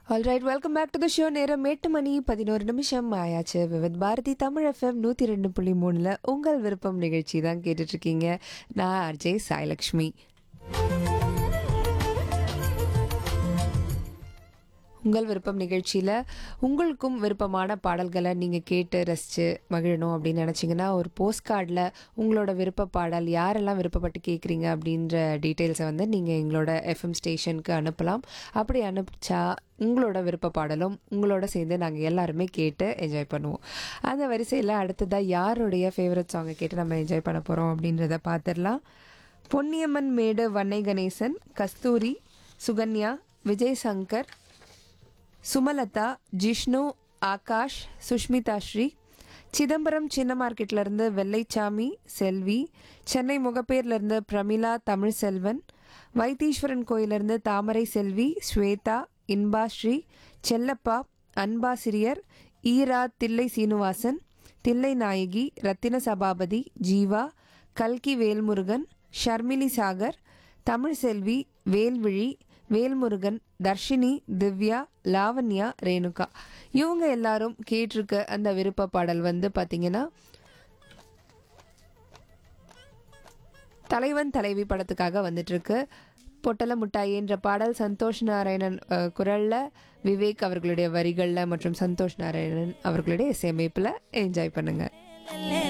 alright welcome back to the show நேரம் எட்டு மணி பதினோரு நிமிஷம் ஆயாச்சு விவித் பாரதி தமிழ் எஃப்எம் நூற்றி ரெண்டு புள்ளி மூணில் உங்கள் விருப்பம் நிகழ்ச்சி தான் கேட்டுட்ருக்கீங்க நான் அர்ஜய் சாய்லக்ஷ்மி உங்கள் விருப்பம் நிகழ்ச்சியில் உங்களுக்கும் விருப்பமான பாடல்களை நீங்கள் கேட்டு ரசித்து மகிழணும் அப்படின்னு நினச்சிங்கன்னா ஒரு போஸ்ட் கார்டில் உங்களோட விருப்ப பாடல் யாரெல்லாம் விருப்பப்பட்டு கேட்குறீங்க அப்படின்ற டீட்டெயில்ஸை வந்து நீங்கள் எங்களோட எஃப்எம் ஸ்டேஷனுக்கு அனுப்பலாம் அப்படி அனுப்பிச்சா உங்களோட விருப்ப பாடலும் உங்களோட சேர்ந்து நாங்கள் எல்லாருமே கேட்டு என்ஜாய் பண்ணுவோம் அந்த வரிசையில் அடுத்ததாக யாருடைய ஃபேவரட் சாங்கை கேட்டு நம்ம என்ஜாய் பண்ண போகிறோம் அப்படின்றத பார்த்துடலாம் பொன்னியம்மன் மேடு வன்னை கணேசன் கஸ்தூரி சுகன்யா விஜய் சங்கர் சுமலதா ஜிஷ்ணு ஆகாஷ் சுஷ்மிதா ஸ்ரீ சிதம்பரம் சின்ன மார்க்கெட்லேருந்து வெள்ளைச்சாமி செல்வி சென்னை முகப்பேர்லேருந்து பிரமிளா தமிழ் செல்வன் வைத்தீஸ்வரன் கோயிலிருந்து தாமரை செல்வி ஸ்வேதா இன்பா ஸ்ரீ செல்லப்பா அன்பா சிறியர் ஈரா தில்லை சீனிவாசன் தில்லை நாயகி ரத்தின சபாபதி ஜீவா கல்கி வேல்முருகன் ஷர்மிலி சாகர் தமிழ் செல்வி வேல்விழி வேல்முருகன் தர்ஷினி திவ்யா லாவண்யா ரேணுகா இவங்க எல்லாரும் கேட்டிருக்க அந்த விருப்ப பாடல் வந்து பார்த்தீங்கன்னா தலைவன் தலைவி படத்துக்காக வந்துட்டு இருக்கு பொட்டல முட்டாய் என்ற பாடல் சந்தோஷ் நாராயணன் அஹ், குரல்ல விவேக் அவர்களுடைய வரிகளில் மற்றும் சந்தோஷ் நாராயணன் அவர்களுடைய இசையமைப்பில் என்ஜாய் பண்ணுங்க